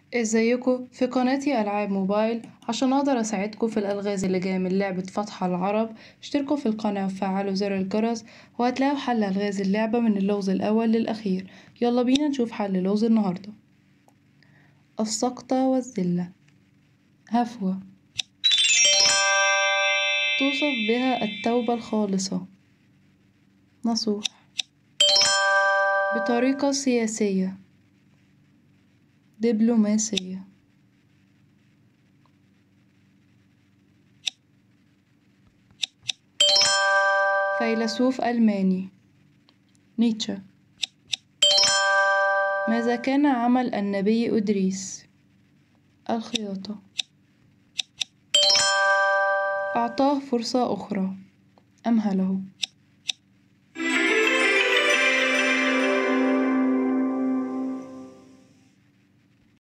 ازيكم في قناتي ألعاب موبايل عشان أقدر أساعدكم في الألغاز اللي جاية من لعبة فتح العرب اشتركوا في القناة وفعلوا زر الجرس وهتلاقوا حل ألغاز اللعبة من اللغز الأول للأخير يلا بينا نشوف حل لغز النهاردة السقطة والذلة هفوة توصف بها التوبة الخالصة نصوح بطريقة سياسية دبلوماسية فيلسوف ألماني نيتشه ماذا كان عمل النبي إدريس الخياطة أعطاه فرصة أخرى أمهله